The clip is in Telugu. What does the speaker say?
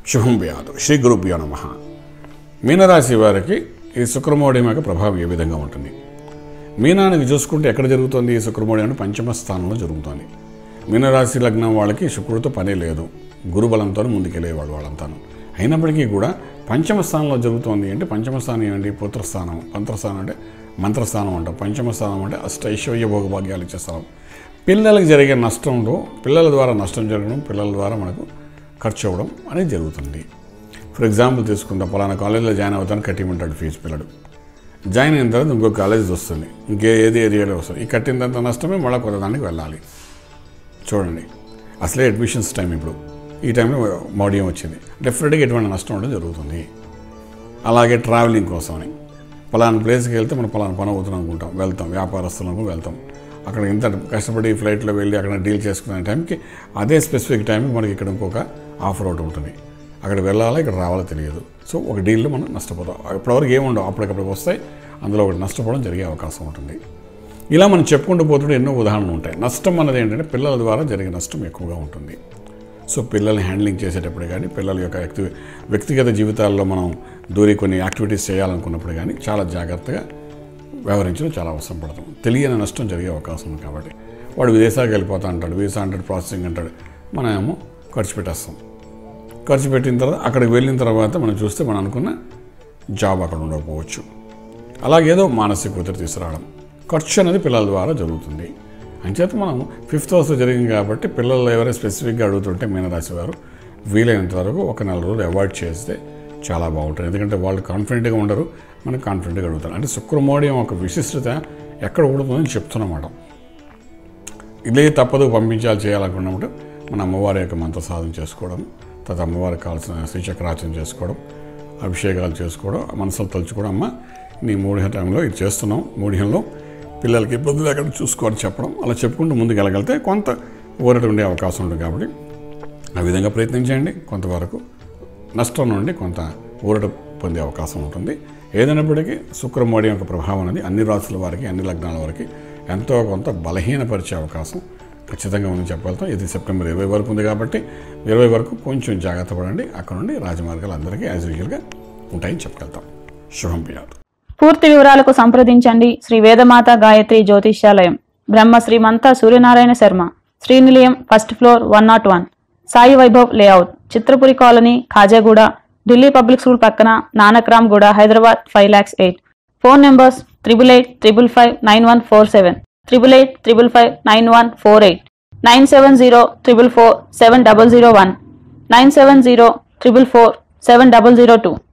శుభం వ్యాధు శ్రీ గురుభ్యో నమ మీనరాశి వారికి ఈ శుక్రమోడియం యొక్క ప్రభావం ఏ విధంగా ఉంటుంది మీనానికి చూసుకుంటే ఎక్కడ జరుగుతుంది ఈ శుక్రమోడియం అంటే పంచమ స్థానంలో జరుగుతుంది మీనరాశి లగ్నం వాళ్ళకి శుక్రుడితో పనే లేదు గురుబలంతో ముందుకెళ్ళేవాళ్ళు వాళ్ళంతాను అయినప్పటికీ కూడా పంచమ స్థానంలో జరుగుతోంది అంటే పంచమ స్థానం ఏంటి పుత్రస్థానం మంత్రస్థానం అంటే మంత్రస్థానం అంటాం పంచమ స్థానం అంటే అష్ట ఐశ్వర్య భోగభాగ్యాలు ఇచ్చే స్థానం పిల్లలకు జరిగే నష్టంలో పిల్లల ద్వారా నష్టం జరగడం పిల్లల ద్వారా మనకు ఖర్చు అవ్వడం అనేది జరుగుతుంది ఫర్ ఎగ్జాంపుల్ తీసుకుందాం పలానా కాలేజీలో జాయిన్ అవుతాను కట్టిమంటాడు ఫీజు పిల్లడు జాయిన్ అయిన తర్వాత ఇంకో కాలేజ్ వస్తుంది ఇంకే ఏది ఏరియాలో వస్తుంది ఈ కట్టినంత నష్టమే మళ్ళీ కొత్త దానికి వెళ్ళాలి చూడండి అసలే అడ్మిషన్స్ టైం ఇప్పుడు ఈ టైంలో మోడియం వచ్చింది డెఫినెట్గా ఎటువంటి నష్టం ఉండడం జరుగుతుంది అలాగే ట్రావెలింగ్ కోసమని పలానా ప్లేస్కి వెళ్తే మనం పలానా పని అవుతున్నాం అనుకుంటాం వెళ్తాం వ్యాపారస్తులకు వెళ్తాం అక్కడ ఇంత కష్టపడి ఫ్లైట్లో వెళ్ళి అక్కడ డీల్ చేసుకునే టైంకి అదే స్పెసిఫిక్ టైంకి మనకి ఇక్కడ ఇంకొక ఆఫర్ ఒకటి ఉంటుంది అక్కడ వెళ్ళాలా ఇక్కడ రావాలో తెలియదు సో ఒక డీల్లో మనం నష్టపోతాం ఇప్పటివరకు ఏముండవు అప్పటికప్పుడు వస్తాయి అందులో ఒకటి నష్టపోవడం జరిగే అవకాశం ఉంటుంది ఇలా మనం చెప్పుకుంటూ పోతుంటే ఎన్నో ఉదాహరణలు ఉంటాయి నష్టం అన్నది ఏంటంటే పిల్లల ద్వారా జరిగే నష్టం ఎక్కువగా ఉంటుంది సో పిల్లల్ని హ్యాండ్లింగ్ చేసేటప్పుడు కానీ పిల్లల యొక్క వ్యక్తి వ్యక్తిగత జీవితాల్లో మనం దూరి కొన్ని యాక్టివిటీస్ చేయాలనుకున్నప్పుడు కానీ చాలా జాగ్రత్తగా వ్యవహరించడం చాలా అవసరం పడతాం తెలియని నష్టం జరిగే అవకాశం ఉంది కాబట్టి వాడు విదేశాలకు వెళ్ళిపోతా అంటాడు వీసా అంటాడు ప్రాసెసింగ్ అంటాడు మనం ఏమో ఖర్చు పెట్టేస్తాం ఖర్చు పెట్టిన తర్వాత అక్కడికి వెళ్ళిన తర్వాత మనం చూస్తే మనం అనుకున్న జాబ్ అక్కడ ఉండకపోవచ్చు అలాగేదో మానసిక ఒత్తిడి తీసుకురావడం ఖర్చు అనేది పిల్లల ద్వారా జరుగుతుంది అంచేత మనం ఫిఫ్త్ హౌస్ జరిగింది కాబట్టి పిల్లలు ఎవరైనా స్పెసిఫిక్గా అడుగుతుంటే మీనరాశి వారు వీలైనంత వరకు ఒక నెల రోజులు అవాయిడ్ చేస్తే చాలా బాగుంటుంది ఎందుకంటే వాళ్ళు కాన్ఫిడెంట్గా ఉండరు మనకు కాన్ఫిడెంట్గా అడుగుతారు అంటే శుక్రమోడియం ఒక విశిష్టత ఎక్కడ ఉంటుందని చెప్తున్నమాట ఇదే తప్పదు పంపించాలి చేయాలనుకున్నప్పుడు మన అమ్మవారి యొక్క మంత్ర సాధన చేసుకోవడం తర్వాత అమ్మవారికి కావాల్సిన శ్రీచక్రార్చన చేసుకోవడం అభిషేకాలు చేసుకోవడం మనసులో తలుచుకోవడం అమ్మ నీ మూడిహ టైంలో ఇది చేస్తున్నాం మూడిహంలో పిల్లలకి ఇబ్బంది లేకుండా చూసుకోవాలని చెప్పడం అలా చెప్పుకుంటూ ముందుకు వెళ్ళగలిగితే కొంత ఊరట ఉండే అవకాశం ఉంటుంది కాబట్టి ఆ విధంగా ప్రయత్నించండి కొంతవరకు నష్టం నుండి కొంత ఊరట పొందే అవకాశం ఉంటుంది ఏదైనప్పటికీ శుక్రమోడి యొక్క ప్రభావం అనేది అన్ని రాసుల వారికి అన్ని లగ్నాల వారికి ఎంతో కొంత బలహీనపరిచే అవకాశం ఖచ్చితంగా ఉందని చెప్పగలుగుతాం ఇది సెప్టెంబర్ ఇరవై వరకు ఉంది కాబట్టి ఇరవై వరకు కొంచెం జాగ్రత్త పడండి అక్కడ నుండి రాజమార్గాలు అందరికీ యాజ్ యూజువల్గా ఉంటాయని చెప్పగలుగుతాం శుభం పియాదు పూర్తి వివరాలకు సంప్రదించండి Shri Vedamata Gayatri Jyotishyalayam Brahma Shrimanta Suryanarayana Sharma Srinilayam first floor one naught one Sai Vaibhav layout Chitrapuri colony Khajaguda Delhi public school పక్కన Nanakram Guda Hyderabad five lakhs eight phone numbers triple eight triple five nine one four seven triple eight triple five nine one four eight nine seven zero triple four seven double zero one nine seven zero triple four seven double zero two